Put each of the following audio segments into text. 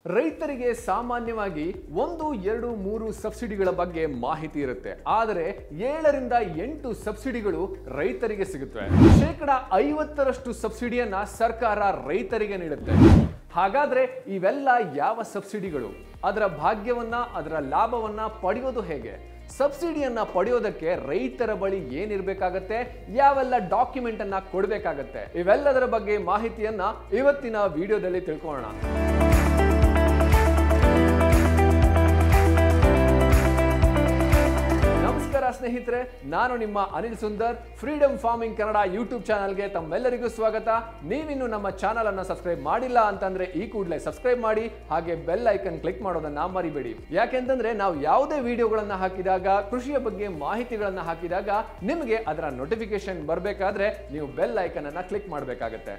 ರೈತರಿಗೆ ಸಾಮಾನ್ಯವಾಗಿ ಒಂದು ಎರಡು ಮೂರು ಸಬ್ಸಿಡಿಗಳ ಬಗ್ಗೆ ಮಾಹಿತಿ ಇರುತ್ತೆ ಆದರೆ ಏಳರಿಂದ ಎಂಟು ಸಬ್ಸಿಡಿಗಳು ರೈತರಿಗೆ ಸಿಗುತ್ತವೆ ಶೇಕಡ ಐವತ್ತರಷ್ಟು ಸಬ್ಸಿಡಿಯನ್ನ ಸರ್ಕಾರ ರೈತರಿಗೆ ನೀಡುತ್ತೆ ಹಾಗಾದ್ರೆ ಇವೆಲ್ಲ ಯಾವ ಸಬ್ಸಿಡಿಗಳು ಅದರ ಭಾಗ್ಯವನ್ನ ಅದರ ಲಾಭವನ್ನ ಪಡೆಯೋದು ಹೇಗೆ ಸಬ್ಸಿಡಿಯನ್ನ ಪಡೆಯೋದಕ್ಕೆ ರೈತರ ಬಳಿ ಏನಿರ್ಬೇಕಾಗತ್ತೆ ಯಾವೆಲ್ಲ ಡಾಕ್ಯುಮೆಂಟ್ ಅನ್ನ ಕೊಡಬೇಕಾಗತ್ತೆ ಇವೆಲ್ಲದರ ಬಗ್ಗೆ ಮಾಹಿತಿಯನ್ನ ಇವತ್ತಿನ ವಿಡಿಯೋದಲ್ಲಿ ತಿಳ್ಕೊಳ್ಳೋಣ ನಮಸ್ಕಾರ ಸ್ನೇಹಿತರೆ ನಾನು ನಿಮ್ಮ Anil Sundar freedom farming Kannada YouTube ಚಾನಲ್ಗೆ ತಮ್ಮೆಲ್ಲರಿಗೂ ಸ್ವಾಗತ ನೀವಿನ್ನು ನಮ್ಮ ಚಾನಲ್ ಅನ್ನ ಸಬ್ಸ್ಕ್ರೈಬ್ ಮಾಡಿಲ್ಲ ಅಂತಂದ್ರೆ ಈ ಕೂಡಲೇ ಸಬ್ಸ್ಕ್ರೈಬ್ ಮಾಡಿ ಹಾಗೆ ಬೆಲ್ ಐಕನ್ ಕ್ಲಿಕ್ ಮಾಡೋದನ್ನ ಮರಿಬೇಡಿ ಯಾಕೆಂತಂದ್ರೆ ನಾವು ಯಾವುದೇ ವಿಡಿಯೋಗಳನ್ನ ಹಾಕಿದಾಗ ಕೃಷಿಯ ಬಗ್ಗೆ ಮಾಹಿತಿಗಳನ್ನ ಹಾಕಿದಾಗ ನಿಮಗೆ ಅದರ ನೋಟಿಫಿಕೇಶನ್ ಬರಬೇಕಾದ್ರೆ ನೀವು ಬೆಲ್ ಐಕನ್ ಅನ್ನ ಕ್ಲಿಕ್ ಮಾಡಬೇಕಾಗತ್ತೆ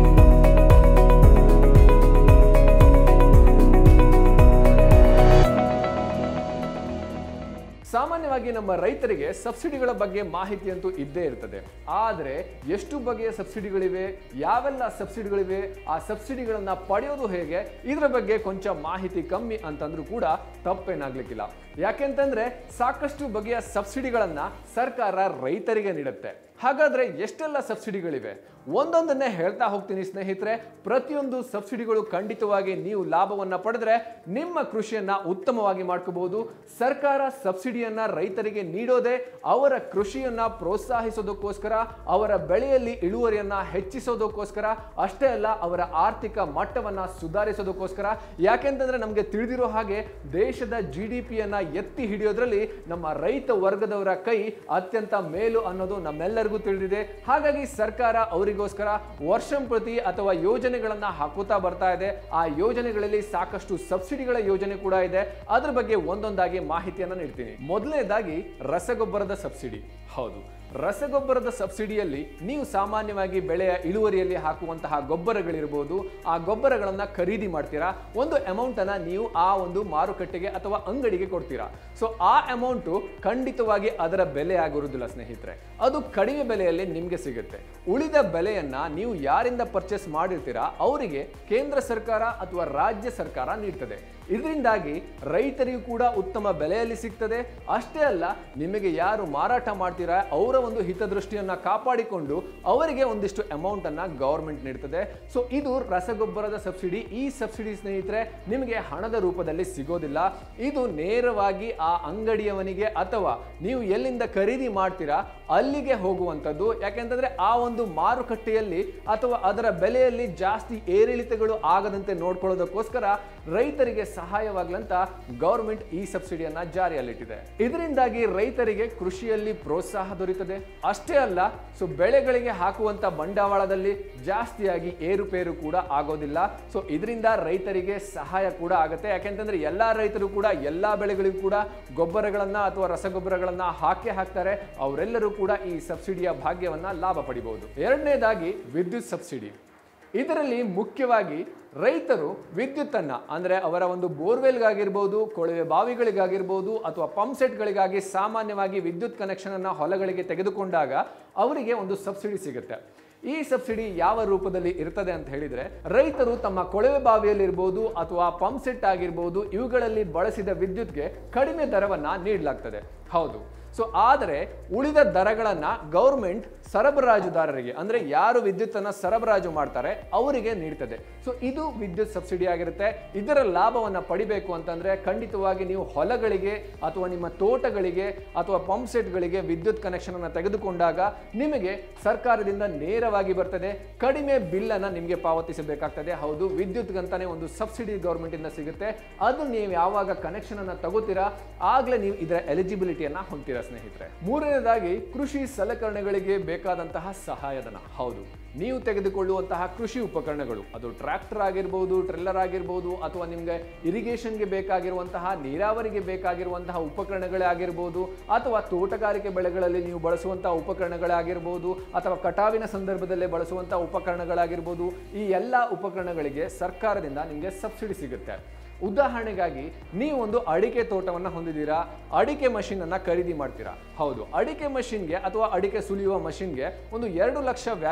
ಸಾಮಾನ್ಯವಾಗಿ ನಮ್ಮ ರೈತರಿಗೆ ಸಬ್ಸಿಡಿಗಳ ಬಗ್ಗೆ ಮಾಹಿತಿ ಅಂತೂ ಇದ್ದೇ ಇರ್ತದೆ ಆದರೆ ಎಷ್ಟು ಬಗೆಯ ಸಬ್ಸಿಡಿಗಳಿವೆ ಯಾವೆಲ್ಲ ಸಬ್ಸಿಡಿಗಳಿವೆ ಆ ಸಬ್ಸಿಡಿಗಳನ್ನ ಪಡೆಯೋದು ಹೇಗೆ ಇದರ ಬಗ್ಗೆ ಕೊಂಚ ಮಾಹಿತಿ ಕಮ್ಮಿ ಅಂತಂದ್ರೂ ಕೂಡ ತಪ್ಪೇನಾಗ್ಲಿಕ್ಕಿಲ್ಲ ಯಾಕೆಂತಂದ್ರೆ ಸಾಕಷ್ಟು ಬಗೆಯ ಸಬ್ಸಿಡಿಗಳನ್ನ ಸರ್ಕಾರ ರೈತರಿಗೆ ನೀಡುತ್ತೆ ಹಾಗಾದ್ರೆ ಎಷ್ಟೆಲ್ಲ ಸಬ್ಸಿಡಿಗಳಿವೆ ಒಂದೊಂದನ್ನೇ ಹೇಳ್ತಾ ಹೋಗ್ತೀನಿ ಸ್ನೇಹಿತರೆ ಪ್ರತಿಯೊಂದು ಸಬ್ಸಿಡಿಗಳು ಖಂಡಿತವಾಗಿ ನೀವು ಲಾಭವನ್ನ ಪಡೆದ್ರೆ ನಿಮ್ಮ ಕೃಷಿಯನ್ನ ಉತ್ತಮವಾಗಿ ಮಾಡ್ಕೋಬಹುದು ಸರ್ಕಾರ ಸಬ್ಸಿಡಿಯನ್ನ ರೈತರಿಗೆ ನೀಡೋದೇ ಅವರ ಕೃಷಿಯನ್ನ ಪ್ರೋತ್ಸಾಹಿಸೋದಕ್ಕೋಸ್ಕರ ಅವರ ಬೆಳೆಯಲ್ಲಿ ಇಳುವರಿಯನ್ನ ಹೆಚ್ಚಿಸೋದಕ್ಕೋಸ್ಕರ ಅಷ್ಟೇ ಅಲ್ಲ ಅವರ ಆರ್ಥಿಕ ಮಟ್ಟವನ್ನ ಸುಧಾರಿಸೋದಕ್ಕೋಸ್ಕರ ಯಾಕೆಂತಂದ್ರೆ ನಮಗೆ ತಿಳಿದಿರೋ ಹಾಗೆ ದೇಶದ ಜಿ ಡಿ ಪಿಯನ್ನ ಎತ್ತಿ ಹಿಡಿಯೋದ್ರಲ್ಲಿ ನಮ್ಮ ರೈತ ವರ್ಗದವರ ಕೈ ಅತ್ಯಂತ ಮೇಲು ಅನ್ನೋದು ನಮ್ಮೆಲ್ಲರಿಗೂ ತಿಳಿದಿದೆ ಹಾಗಾಗಿ ಸರ್ಕಾರ ಅವರಿಗೋಸ್ಕರ ವರ್ಷಂ ಪ್ರತಿ ಅಥವಾ ಯೋಜನೆಗಳನ್ನ ಹಾಕುತ್ತಾ ಬರ್ತಾ ಇದೆ ಆ ಯೋಜನೆಗಳಲ್ಲಿ ಸಾಕಷ್ಟು ಸಬ್ಸಿಡಿಗಳ ಯೋಜನೆ ಕೂಡ ಇದೆ ಅದ್ರ ಬಗ್ಗೆ ಒಂದೊಂದಾಗಿ ಮಾಹಿತಿಯನ್ನ ನೀಡ್ತೀನಿ ಮೊದಲನೇದಾಗಿ ರಸಗೊಬ್ಬರದ ಸಬ್ಸಿಡಿ ಹೌದು ರಸಗೊಬ್ಬರದ ಸಬ್ಸಿಡಿಯಲ್ಲಿ ನೀವು ಸಾಮಾನ್ಯವಾಗಿ ಬೆಳೆಯ ಇಳುವರಿಯಲ್ಲಿ ಹಾಕುವಂತಹ ಗೊಬ್ಬರಗಳಿರ್ಬೋದು ಆ ಗೊಬ್ಬರಗಳನ್ನ ಖರೀದಿ ಮಾಡ್ತೀರಾ ಒಂದು ಅಮೌಂಟ್ ಅನ್ನ ನೀವು ಆ ಒಂದು ಮಾರುಕಟ್ಟೆಗೆ ಅಥವಾ ಅಂಗಡಿಗೆ ಕೊಡ್ತೀರಾ ಸೊ ಆ ಅಮೌಂಟು ಖಂಡಿತವಾಗಿ ಅದರ ಬೆಲೆ ಆಗಿರುವುದಿಲ್ಲ ಸ್ನೇಹಿತರೆ ಅದು ಕಡಿಮೆ ಬೆಲೆಯಲ್ಲಿ ನಿಮಗೆ ಸಿಗುತ್ತೆ ಉಳಿದ ಬೆಲೆಯನ್ನ ನೀವು ಯಾರಿಂದ ಪರ್ಚೇಸ್ ಮಾಡಿರ್ತೀರಾ ಅವರಿಗೆ ಕೇಂದ್ರ ಸರ್ಕಾರ ಅಥವಾ ರಾಜ್ಯ ಸರ್ಕಾರ ನೀಡ್ತದೆ ಇದರಿಂದಾಗಿ ರೈತರಿಗೂ ಕೂಡ ಉತ್ತಮ ಬೆಲೆಯಲ್ಲಿ ಸಿಗ್ತದೆ ಅಷ್ಟೇ ಅಲ್ಲ ನಿಮಗೆ ಯಾರು ಮಾರಾಟ ಮಾಡ್ತೀರಾ ಅವರ ಒಂದು ಹಿತದೃಷ್ಟಿಯನ್ನ ಕಾಪಾಡಿಕೊಂಡು ಅವರಿಗೆ ಒಂದಿಷ್ಟು ಅಮೌಂಟ್ ಅನ್ನ ಗವರ್ಮೆಂಟ್ ನೀಡ್ತದೆ ಸೊ ಇದು ರಸಗೊಬ್ಬರದ ಸಬ್ಸಿಡಿ ಈ ಸಬ್ಸಿಡಿ ಸ್ನೇಹಿತರೆ ನಿಮಗೆ ಹಣದ ರೂಪದಲ್ಲಿ ಸಿಗೋದಿಲ್ಲ ಇದು ನೇರವಾಗಿ ಆ ಅಂಗಡಿಯವನಿಗೆ ಅಥವಾ ನೀವು ಎಲ್ಲಿಂದ ಖರೀದಿ ಮಾಡ್ತೀರಾ ಅಲ್ಲಿಗೆ ಹೋಗುವಂಥದ್ದು ಯಾಕೆಂತಂದ್ರೆ ಆ ಒಂದು ಮಾರುಕಟ್ಟೆಯಲ್ಲಿ ಅಥವಾ ಅದರ ಬೆಲೆಯಲ್ಲಿ ಜಾಸ್ತಿ ಏರಿಳಿತಗಳು ಆಗದಂತೆ ನೋಡ್ಕೊಳ್ಳೋದಕ್ಕೋಸ್ಕರ ರೈತರಿಗೆ ಸಹಾಯವಾಗ್ಲಂತ ಗವರ್ಮೆಂಟ್ ಈ ಸಬ್ಸಿಡಿಯನ್ನ ಜಾರಿಯಲ್ಲಿಟ್ಟಿದೆ ಇದರಿಂದಾಗಿ ರೈತರಿಗೆ ಕೃಷಿಯಲ್ಲಿ ಪ್ರೋತ್ಸಾಹ ದೊರೀತದೆ ಅಷ್ಟೇ ಅಲ್ಲ ಸೊ ಬೆಳೆಗಳಿಗೆ ಹಾಕುವಂತ ಬಂಡವಾಳದಲ್ಲಿ ಜಾಸ್ತಿಯಾಗಿ ಏರುಪೇರು ಕೂಡ ಆಗೋದಿಲ್ಲ ಸೊ ಇದರಿಂದ ರೈತರಿಗೆ ಸಹಾಯ ಕೂಡ ಆಗುತ್ತೆ ಯಾಕೆಂತಂದ್ರೆ ಎಲ್ಲಾ ರೈತರು ಕೂಡ ಎಲ್ಲಾ ಬೆಳೆಗಳಿಗೂ ಕೂಡ ಗೊಬ್ಬರಗಳನ್ನ ಅಥವಾ ರಸಗೊಬ್ಬರಗಳನ್ನ ಹಾಕಿ ಹಾಕ್ತಾರೆ ಅವರೆಲ್ಲರೂ ಕೂಡ ಈ ಸಬ್ಸಿಡಿಯ ಭಾಗ್ಯವನ್ನ ಲಾಭ ಪಡಿಬಹುದು ಎರಡನೇದಾಗಿ ವಿದ್ಯುತ್ ಸಬ್ಸಿಡಿ ಇದರಲ್ಲಿ ಮುಖ್ಯವಾಗಿ ರೈತರು ವಿದ್ಯುತ್ತನ್ನ ಅಂದ್ರೆ ಅವರ ಒಂದು ಬೋರ್ವೆಲ್ಗಾಗಿರ್ಬೋದು ಕೊಳವೆ ಬಾವಿಗಳಿಗಾಗಿರ್ಬೋದು ಅಥವಾ ಪಂಪ್ ಸೆಟ್ಗಳಿಗಾಗಿ ಸಾಮಾನ್ಯವಾಗಿ ವಿದ್ಯುತ್ ಕನೆಕ್ಷನ್ ಅನ್ನ ಹೊಲಗಳಿಗೆ ತೆಗೆದುಕೊಂಡಾಗ ಅವರಿಗೆ ಒಂದು ಸಬ್ಸಿಡಿ ಸಿಗುತ್ತೆ ಈ ಸಬ್ಸಿಡಿ ಯಾವ ರೂಪದಲ್ಲಿ ಇರ್ತದೆ ಅಂತ ಹೇಳಿದ್ರೆ ರೈತರು ತಮ್ಮ ಕೊಳವೆ ಬಾವಿಯಲ್ಲಿರ್ಬೋದು ಅಥವಾ ಪಂಪ್ ಸೆಟ್ ಆಗಿರ್ಬೋದು ಇವುಗಳಲ್ಲಿ ಬಳಸಿದ ವಿದ್ಯುತ್ಗೆ ಕಡಿಮೆ ದರವನ್ನ ನೀಡಲಾಗ್ತದೆ ಹೌದು ಸೊ ಆದರೆ ಉಳಿದ ದರಗಳನ್ನ ಗೌರ್ಮೆಂಟ್ ಸರಬರಾಜುದಾರರಿಗೆ ಅಂದ್ರೆ ಯಾರು ವಿದ್ಯುತ್ತನ್ನ ಸರಬರಾಜು ಮಾಡ್ತಾರೆ ಅವರಿಗೆ ನೀಡ್ತದೆ ಸೊ ಇದು ವಿದ್ಯುತ್ ಸಬ್ಸಿಡಿ ಆಗಿರುತ್ತೆ ಇದರ ಲಾಭವನ್ನ ಪಡಿಬೇಕು ಅಂತಂದ್ರೆ ಖಂಡಿತವಾಗಿ ನೀವು ಹೊಲಗಳಿಗೆ ಅಥವಾ ನಿಮ್ಮ ತೋಟಗಳಿಗೆ ಅಥವಾ ಪಂಪ್ ಸೆಟ್ಗಳಿಗೆ ವಿದ್ಯುತ್ ಕನೆಕ್ಷನ್ ಅನ್ನ ತೆಗೆದುಕೊಂಡಾಗ ನಿಮಗೆ ಸರ್ಕಾರದಿಂದ ನೇರವಾಗಿ ಬರ್ತದೆ ಕಡಿಮೆ ಬಿಲ್ ಅನ್ನ ನಿಮಗೆ ಪಾವತಿಸಬೇಕಾಗ್ತದೆ ಹೌದು ವಿದ್ಯುತ್ಗಂತಾನೆ ಒಂದು ಸಬ್ಸಿಡಿ ಗೌರ್ಮೆಂಟ್ ಇಂದ ಸಿಗುತ್ತೆ ಅದು ನೀವು ಯಾವಾಗ ಕನೆಕ್ಷನ್ ಅನ್ನ ತಗೋತೀರಾ ಆಗ್ಲೇ ನೀವು ಇದರ ಎಲಿಜಿಬಿಲಿಟಿಯನ್ನ ಹೊಂದ್ತೀರಾ ಸ್ನೇಹಿತರೆ ಮೂರನೇದಾಗಿ ಕೃಷಿ ಸಲಕರಣೆಗಳಿಗೆ ಬೇಕಾದಂತಹ ಸಹಾಯಧನ ಹೌದು ನೀವು ತೆಗೆದುಕೊಳ್ಳುವಂತಹ ಕೃಷಿ ಉಪಕರಣಗಳು ಅದು ಟ್ರ್ಯಾಕ್ಟರ್ ಆಗಿರ್ಬೋದು ಟ್ರೆಲ್ಲರ್ ಆಗಿರ್ಬೋದು ಅಥವಾ ನಿಮಗೆ ಇರಿಗೇಷನ್ಗೆ ಬೇಕಾಗಿರುವಂತಹ ನೀರಾವರಿಗೆ ಬೇಕಾಗಿರುವಂತಹ ಉಪಕರಣಗಳೇ ಆಗಿರ್ಬೋದು ಅಥವಾ ತೋಟಗಾರಿಕೆ ಬೆಳೆಗಳಲ್ಲಿ ನೀವು ಬಳಸುವಂತಹ ಉಪಕರಣಗಳೇ ಆಗಿರ್ಬೋದು ಅಥವಾ ಕಟಾವಿನ ಸಂದರ್ಭದಲ್ಲೇ ಬಳಸುವಂತಹ ಉಪಕರಣಗಳಾಗಿರ್ಬೋದು ಈ ಎಲ್ಲ ಉಪಕರಣಗಳಿಗೆ ಸರ್ಕಾರದಿಂದ ನಿಮಗೆ ಸಬ್ಸಿಡಿ ಸಿಗುತ್ತೆ ಉದಾಹರಣೆಗಾಗಿ ನೀವು ಒಂದು ಅಡಿಕೆ ತೋಟವನ್ನ ಹೊಂದಿದ್ದೀರಾ ಅಡಿಕೆ ಮಷಿನ್ ಅನ್ನ ಖರೀದಿ ಮಾಡ್ತೀರಾ ಹೌದು ಅಡಿಕೆ ಮಷಿನ್ಗೆ ಅಥವಾ ಅಡಿಕೆ ಸುಲಿಯುವ ಮಷಿನ್ಗೆ ಒಂದು ಎರಡು ಲಕ್ಷ ವ್ಯಾಲ್ಯೂ ಇದ್ರೆ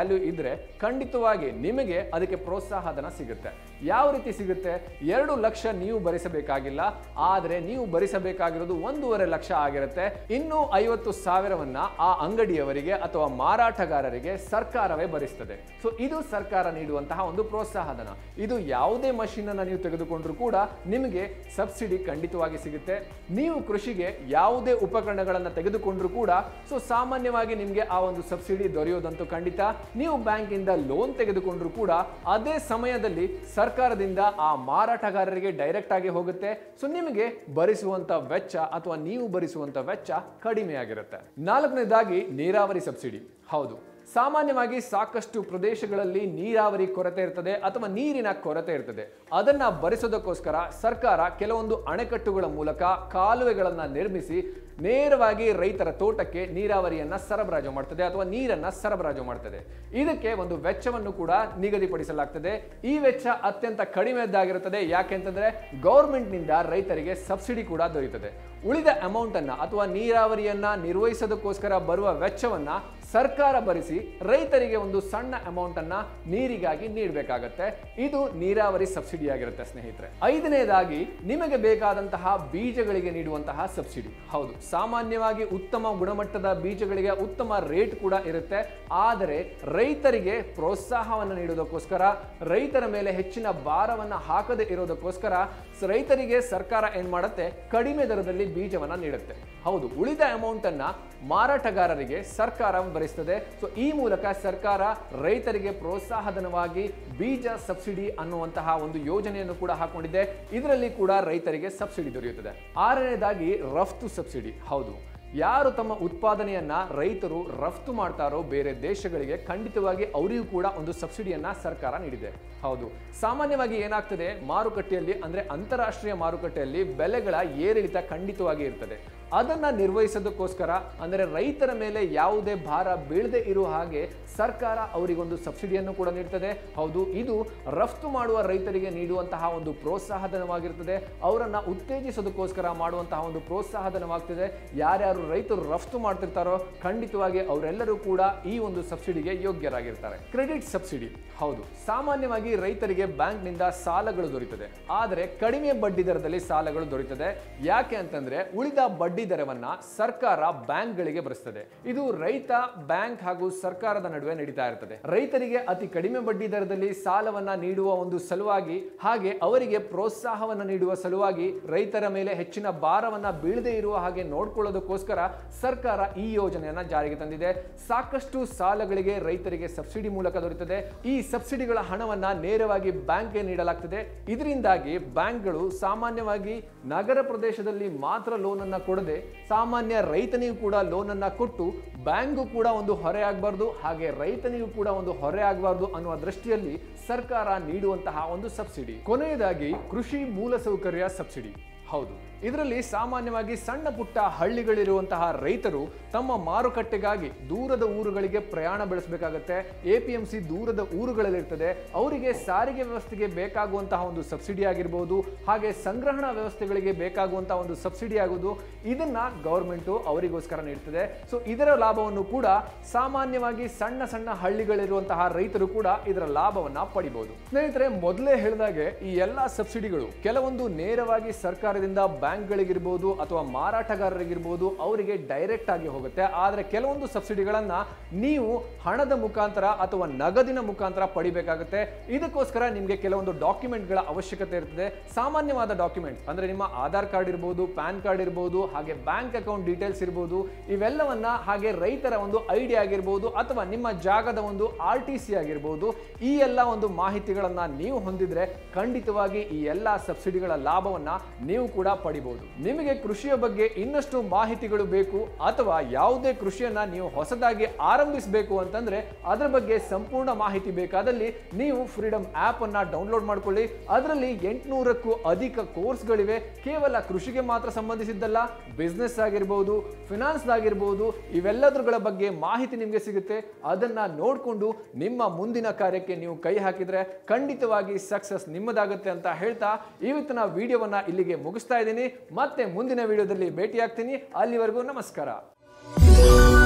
ಬೆಳೆಸಿದ್ರೆ ಖಂಡಿತವಾಗಿ ನಿಮಗೆ ಅದಕ್ಕೆ ಪ್ರೋತ್ಸಾಹ ಧನ ಸಿಗುತ್ತೆ ಯಾವ ರೀತಿ ಸಿಗುತ್ತೆ ಎರಡು ಲಕ್ಷ ನೀವು ಭರಿಸಬೇಕಾಗಿಲ್ಲ ಆದರೆ ನೀವು ಭರಿಸಬೇಕಾಗಿರೋದು ಒಂದೂವರೆ ಲಕ್ಷ ಆಗಿರುತ್ತೆ ಇನ್ನು ಐವತ್ತು ಸಾವಿರವನ್ನ ಆ ಅಂಗಡಿಯವರಿಗೆ ಅಥವಾ ಮಾರಾಟಗಾರರಿಗೆ ಸರ್ಕಾರವೇ ಭರಿಸ್ತದೆ ಸೊ ಇದು ಸರ್ಕಾರ ನೀಡುವಂತಹ ಒಂದು ಪ್ರೋತ್ಸಾಹ ಧನ ಇದು ಯಾವುದೇ ಮಷೀನ್ ಅನ್ನ ನೀವು ತೆಗೆದುಕೊಂಡ್ರು ಕೂಡ ನಿಮಗೆ ಸಬ್ಸಿಡಿ ಖಂಡಿತವಾಗಿ ಸಿಗುತ್ತೆ ನೀವು ಕೃಷಿಗೆ ಯಾವುದೇ ಉಪಕರಣಗಳನ್ನ ತೆಗೆದುಕೊಂಡ್ರು ಕೂಡ ಸೊ ಸಾಮಾನ್ಯವಾಗಿ ನಿಮಗೆ ಆ ಒಂದು ಸಬ್ಸಿಡಿ ದೊರೆಯೋದಂತೂ ಖಂಡಿತ ನೀವು ಬ್ಯಾಂಕ್ ಇಂದ ಲೋನ್ ತೆಗೆದುಕೊಂಡ್ರು ಕೂಡ ಅದೇ ಸಮಯದಲ್ಲಿ ಸರ್ಕಾರದಿಂದ ಆ ಮಾರಾಟಗಾರರಿಗೆ ಡೈರೆಕ್ಟ್ ಆಗಿ ಹೋಗುತ್ತೆ ಸೊ ನಿಮಗೆ ಭರಿಸುವಂತ ವೆಚ್ಚ ಅಥವಾ ನೀವು ಭರಿಸುವಂತ ವೆಚ್ಚ ಕಡಿಮೆ ಆಗಿರುತ್ತೆ ನಾಲ್ಕನೇದಾಗಿ ನೀರಾವರಿ ಸಬ್ಸಿಡಿ ಹೌದು ಸಾಮಾನ್ಯವಾಗಿ ಸಾಕಷ್ಟು ಪ್ರದೇಶಗಳಲ್ಲಿ ನೀರಾವರಿ ಕೊರತೆ ಇರ್ತದೆ ಅಥವಾ ನೀರಿನ ಕೊರತೆ ಇರ್ತದೆ ಅದನ್ನ ಭರಿಸೋದಕ್ಕೋಸ್ಕರ ಸರ್ಕಾರ ಕೆಲವೊಂದು ಅಣೆಕಟ್ಟುಗಳ ಮೂಲಕ ಕಾಲುವೆಗಳನ್ನ ನಿರ್ಮಿಸಿ ನೇರವಾಗಿ ರೈತರ ತೋಟಕ್ಕೆ ನೀರಾವರಿಯನ್ನ ಸರಬರಾಜು ಮಾಡ್ತದೆ ಅಥವಾ ನೀರನ್ನ ಸರಬರಾಜು ಮಾಡ್ತದೆ ಇದಕ್ಕೆ ಒಂದು ವೆಚ್ಚವನ್ನು ಕೂಡ ನಿಗದಿಪಡಿಸಲಾಗ್ತದೆ ಈ ವೆಚ್ಚ ಅತ್ಯಂತ ಕಡಿಮೆದ್ದಾಗಿರುತ್ತದೆ ಯಾಕೆಂತಂದ್ರೆ ಗೌರ್ಮೆಂಟ್ ನಿಂದ ರೈತರಿಗೆ ಸಬ್ಸಿಡಿ ಕೂಡ ದೊರೆಯುತ್ತದೆ ಉಳಿದ ಅಮೌಂಟ್ ಅನ್ನ ಅಥವಾ ನೀರಾವರಿಯನ್ನ ನಿರ್ವಹಿಸೋದಕ್ಕೋಸ್ಕರ ಬರುವ ವೆಚ್ಚವನ್ನ ಸರ್ಕಾರ ಭರಿಸಿ ರೈತರಿಗೆ ಒಂದು ಸಣ್ಣ ಅಮೌಂಟ್ ಅನ್ನ ನೀರಿಗಾಗಿ ನೀಡಬೇಕಾಗತ್ತೆ ಇದು ನೀರಾವರಿ ಸಬ್ಸಿಡಿ ಆಗಿರುತ್ತೆ ಸ್ನೇಹಿತರೆ ಐದನೇದಾಗಿ ನಿಮಗೆ ಬೇಕಾದಂತಹ ಬೀಜಗಳಿಗೆ ನೀಡುವಂತಹ ಸಬ್ಸಿಡಿ ಹೌದು ಸಾಮಾನ್ಯವಾಗಿ ಉತ್ತಮ ಗುಣಮಟ್ಟದ ಬೀಜಗಳಿಗೆ ಉತ್ತಮ ರೇಟ್ ಕೂಡ ಇರುತ್ತೆ ಆದರೆ ರೈತರಿಗೆ ಪ್ರೋತ್ಸಾಹವನ್ನು ನೀಡೋದಕ್ಕೋಸ್ಕರ ರೈತರ ಮೇಲೆ ಹೆಚ್ಚಿನ ಭಾರವನ್ನ ಹಾಕದೇ ಇರೋದಕ್ಕೋಸ್ಕರ ಸ- ರೈತರಿಗೆ ಸರ್ಕಾರ ಏನ್ ಮಾಡುತ್ತೆ ಕಡಿಮೆ ದರದಲ್ಲಿ ಬೀಜವನ್ನ ನೀಡುತ್ತೆ ಹೌದು ಉಳಿದ ಅಮೌಂಟ್ ಅನ್ನ ಮಾರಾಟಗಾರರಿಗೆ ಸರ್ಕಾರ ಭರಿಸ್ತದೆ ಸೊ ಈ ಮೂಲಕ ಸರ್ಕಾರ ರೈತರಿಗೆ ಪ್ರೋತ್ಸಾಹಧನವಾಗಿ ಬೀಜ ಸಬ್ಸಿಡಿ ಅನ್ನುವಂತಹ ಒಂದು ಯೋಜನೆಯನ್ನು ಕೂಡ ಹಾಕೊಂಡಿದೆ ಇದರಲ್ಲಿ ಕೂಡ ರೈತರಿಗೆ ಸಬ್ಸಿಡಿ ದೊರೆಯುತ್ತದೆ ಆರನೇದಾಗಿ ರಫ್ತು ಸಬ್ಸಿಡಿ ಹೌದು ಯಾರು ತಮ್ಮ ಉತ್ಪಾದನೆಯನ್ನ ರೈತರು ರಫ್ತು ಮಾಡ್ತಾರೋ ಬೇರೆ ದೇಶಗಳಿಗೆ ಖಂಡಿತವಾಗಿ ಅವರಿಗೂ ಕೂಡ ಒಂದು ಸಬ್ಸಿಡಿಯನ್ನ ಸರ್ಕಾರ ನೀಡಿದೆ ಹೌದು ಸಾಮಾನ್ಯವಾಗಿ ಏನಾಗ್ತದೆ ಮಾರುಕಟ್ಟೆಯಲ್ಲಿ ಅಂದ್ರೆ ಅಂತಾರಾಷ್ಟ್ರೀಯ ಮಾರುಕಟ್ಟೆಯಲ್ಲಿ ಬೆಲೆಗಳ ಏರಿಳಿತ ಖಂಡಿತವಾಗಿ ಇರ್ತದೆ ಅದನ್ನ ನಿರ್ವಹಿಸೋದಕ್ಕೋಸ್ಕರ ಅಂದ್ರೆ ರೈತರ ಮೇಲೆ ಯಾವುದೇ ಭಾರ ಬೀಳದೆ ಇರುವ ಹಾಗೆ ಸರ್ಕಾರ ಅವರಿಗೊಂದು ಸಬ್ಸಿಡಿಯನ್ನು ಕೂಡ ನೀಡ್ತದೆ ಹೌದು ಇದು ರಫ್ತು ಮಾಡುವ ರೈತರಿಗೆ ನೀಡುವಂತಹ ಒಂದು ಪ್ರೋತ್ಸಾಹಧನವಾಗಿರ್ತದೆ ಅವರನ್ನ ಉತ್ತೇಜಿಸೋದಕ್ಕೋಸ್ಕರ ಮಾಡುವಂತಹ ಒಂದು ಪ್ರೋತ್ಸಾಹಧನವಾಗ್ತದೆ ಯಾರ್ಯಾರು ರೈತರು ರಫ್ತು ಮಾಡ್ತಿರ್ತಾರೋ ಖಂಡಿತವಾಗಿ ಅವರೆಲ್ಲರೂ ಕೂಡ ಈ ಒಂದು ಸಬ್ಸಿಡಿಗೆ ಯೋಗ್ಯರಾಗಿರ್ತಾರೆ ಕ್ರೆಡಿಟ್ ಸಬ್ಸಿಡಿ ಹೌದು ಸಾಮಾನ್ಯವಾಗಿ ರೈತರಿಗೆ ಬ್ಯಾಂಕ್ನಿಂದ ಸಾಲಗಳು ದೊರೆಯುತ್ತದೆ ಆದರೆ ಕಡಿಮೆ ಬಡ್ಡಿ ದರದಲ್ಲಿ ಸಾಲಗಳು ದೊರೆಯುತ್ತದೆ ಯಾಕೆ ಅಂತಂದ್ರೆ ಉಳಿದ ಬಡ್ಡಿ ದರವನ್ನ ಸರ್ಕಾರ ಬ್ಯಾಂಕ್ಗಳಿಗೆ ಭರಿಸ್ತದೆ ಇದು ರೈತ ಬ್ಯಾಂಕ್ ಹಾಗೂ ಸರ್ಕಾರದ ನಡುವೆ ನಡೀತಾ ಇರ್ತದೆ ರೈತರಿಗೆ ಅತಿ ಕಡಿಮೆ ಬಡ್ಡಿ ದರದಲ್ಲಿ ಸಾಲವನ್ನ ನೀಡುವ ಒಂದು ಸಲುವಾಗಿ ಹಾಗೆ ಅವರಿಗೆ ಪ್ರೋತ್ಸಾಹವನ್ನ ನೀಡುವ ಸಲುವಾಗಿ ರೈತರ ಮೇಲೆ ಹೆಚ್ಚಿನ ಭಾರವನ್ನ ಬೀಳದೆ ಇರುವ ಹಾಗೆ ನೋಡ್ಕೊಳ್ಳೋದಕ್ಕೋಸ್ಕರ ಸರ್ಕಾರ ಈ ಯೋಜನೆಯನ್ನ ಜಾರಿಗೆ ತಂದಿದೆ ಸಾಕಷ್ಟು ಸಾಲಗಳಿಗೆ ರೈತರಿಗೆ ಸಬ್ಸಿಡಿ ಮೂಲಕ ದೊರೆಯುತ್ತದೆ ಈ ಸಬ್ಸಿಡಿಗಳ ಹಣವನ್ನ ನೇರವಾಗಿ ಬ್ಯಾಂಕ್ಗೆ ನೀಡಲಾಗ್ತದೆ ಇದರಿಂದಾಗಿ ಬ್ಯಾಂಕ್ಗಳು ಸಾಮಾನ್ಯವಾಗಿ ನಗರ ಪ್ರದೇಶದಲ್ಲಿ ಮಾತ್ರ ಲೋನ್ ಅನ್ನ ಕೊಡದೆ ಸಾಮಾನ್ಯ ರೈತನಿಗೂ ಕೂಡ ಲೋನ್ ಅನ್ನ ಕೊಟ್ಟು ಬ್ಯಾಂಕು ಕೂಡ ಒಂದು ಹೊರೆ ಆಗಬಾರ್ದು ಹಾಗೆ ರೈತನಿಗೂ ಕೂಡ ಒಂದು ಹೊರೆ ಆಗಬಾರ್ದು ಅನ್ನುವ ದೃಷ್ಟಿಯಲ್ಲಿ ಸರ್ಕಾರ ನೀಡುವಂತಹ ಒಂದು ಸಬ್ಸಿಡಿ ಕೊನೆಯದಾಗಿ ಕೃಷಿ ಮೂಲಸೌಕರ್ಯ ಸಬ್ಸಿಡಿ ಹೌದು ಇದರಲ್ಲಿ ಸಾಮಾನ್ಯವಾಗಿ ಸಣ್ಣ ಪುಟ್ಟ ಹಳ್ಳಿಗಳಿರುವಂತಹ ರೈತರು ತಮ್ಮ ಮಾರುಕಟ್ಟೆಗಾಗಿ ದೂರದ ಊರುಗಳಿಗೆ ಪ್ರಯಾಣ ಬೆಳೆಸಬೇಕಾಗತ್ತೆ ಎ ಪಿ ಎಂ ಸಿ ದೂರದ ಊರುಗಳಲ್ಲಿರ್ತದೆ ಅವರಿಗೆ ಸಾರಿಗೆ ವ್ಯವಸ್ಥೆಗೆ ಬೇಕಾಗುವಂತಹ ಒಂದು ಸಬ್ಸಿಡಿ ಆಗಿರ್ಬೋದು ಹಾಗೆ ಸಂಗ್ರಹಣಾ ವ್ಯವಸ್ಥೆಗಳಿಗೆ ಬೇಕಾಗುವಂತಹ ಒಂದು ಸಬ್ಸಿಡಿ ಆಗೋದು ಇದನ್ನ ಗೌರ್ಮೆಂಟು ಅವರಿಗೋಸ್ಕರ ನೀಡ್ತದೆ ಸೊ ಇದರ ಲಾಭವನ್ನು ಕೂಡ ಸಾಮಾನ್ಯವಾಗಿ ಸಣ್ಣ ಸಣ್ಣ ಹಳ್ಳಿಗಳಿರುವಂತಹ ರೈತರು ಕೂಡ ಇದರ ಲಾಭವನ್ನ ಪಡಿಬಹುದು ಸ್ನೇಹಿತರೆ ಮೊದಲೇ ಹೇಳಿದಾಗೆ ಈ ಎಲ್ಲಾ ಸಬ್ಸಿಡಿಗಳು ಕೆಲವೊಂದು ನೇರವಾಗಿ ಸರ್ಕಾರದಿಂದ ಬ್ಯಾಂಕ್ಗಳಿಗಿರ್ಬೋದು ಅಥವಾ ಮಾರಾಟಗಾರರಿಗಿರ್ಬೋದು ಅವರಿಗೆ ಡೈರೆಕ್ಟ್ ಆಗಿ ಹೋಗುತ್ತೆ ಆದರೆ ಕೆಲವೊಂದು ಸಬ್ಸಿಡಿಗಳನ್ನ ನೀವು ಹಣದ ಮುಖಾಂತರ ಅಥವಾ ನಗದಿನ ಮುಖಾಂತರ ಪಡಿಬೇಕಾಗುತ್ತೆ ಇದಕ್ಕೋಸ್ಕರ ನಿಮಗೆ ಕೆಲವೊಂದು ಡಾಕ್ಯುಮೆಂಟ್ಗಳ ಅವಶ್ಯಕತೆ ಇರ್ತದೆ ಸಾಮಾನ್ಯವಾದ ಡಾಕ್ಯುಮೆಂಟ್ ಅಂದ್ರೆ ನಿಮ್ಮ ಆಧಾರ್ ಕಾರ್ಡ್ ಇರ್ಬೋದು ಪ್ಯಾನ್ ಕಾರ್ಡ್ ಇರ್ಬೋದು ಹಾಗೆ ಬ್ಯಾಂಕ್ ಅಕೌಂಟ್ ಡೀಟೇಲ್ಸ್ ಇರ್ಬೋದು ಇವೆಲ್ಲವನ್ನ ಹಾಗೆ ರೈತರ ಒಂದು ಐಡಿ ಆಗಿರ್ಬೋದು ಅಥವಾ ನಿಮ್ಮ ಜಾಗದ ಒಂದು ಆರ್ ಟಿ ಸಿ ಆಗಿರ್ಬೋದು ಈ ಎಲ್ಲ ಒಂದು ಮಾಹಿತಿಗಳನ್ನ ನೀವು ಹೊಂದಿದ್ರೆ ಖಂಡಿತವಾಗಿ ಈ ಎಲ್ಲ ಸಬ್ಸಿಡಿಗಳ ಲಾಭವನ್ನ ನೀವು ಕೂಡ ಪಡಿಬಹುದು ನಿಮಗೆ ಕೃಷಿಯ ಬಗ್ಗೆ ಇನ್ನಷ್ಟು ಮಾಹಿತಿಗಳು ಬೇಕು ಅಥವಾ ಯಾವುದೇ ಕೃಷಿಯನ್ನ ನೀವು ಹೊಸದಾಗಿ ಆರಂಭಿಸಬೇಕು ಅಂತಂದ್ರೆ ಅದರ ಬಗ್ಗೆ ಸಂಪೂರ್ಣ ಮಾಹಿತಿ ಬೇಕಾದಲ್ಲಿ ನೀವು ಫ್ರೀಡಮ್ ಆಪ್ ಅನ್ನ ಡೌನ್ಲೋಡ್ ಮಾಡ್ಕೊಳ್ಳಿ ಅದರಲ್ಲಿ ಎಂಟುನೂರಕ್ಕೂ ಅಧಿಕ ಕೋರ್ಸ್ಗಳಿವೆ ಕೇವಲ ಕೃಷಿಗೆ ಮಾತ್ರ ಸಂಬಂಧಿಸಿದ್ದಲ್ಲ ಬಿಸ್ನೆಸ್ ಆಗಿರ್ಬೋದು ಫಿನಾನ್ಸ್ ಆಗಿರ್ಬೋದು ಇವೆಲ್ಲದರ ಬಗ್ಗೆ ಮಾಹಿತಿ ನಿಮಗೆ ಸಿಗುತ್ತೆ ಅದನ್ನ ನೋಡಿಕೊಂಡು ನಿಮ್ಮ ಮುಂದಿನ ಕಾರ್ಯಕ್ಕೆ ನೀವು ಕೈ ಹಾಕಿದ್ರೆ ಖಂಡಿತವಾಗಿ ಸಕ್ಸಸ್ ನಿಮ್ಮದಾಗುತ್ತೆ ಅಂತ ಹೇಳ್ತಾ ಇವತ್ತಿನ ವಿಡಿಯೋವನ್ನ ಇಲ್ಲಿಗೆ ಮುಗಿಸ್ತಾ ಇದ್ದೀನಿ ಮತ್ತೆ ಮುಂದಿನ ವಿಡಿಯೋದಲ್ಲಿ ಭೇಟಿ ಆಗ್ತೀನಿ ಅಲ್ಲಿವರೆಗೂ ನಮಸ್ಕಾರ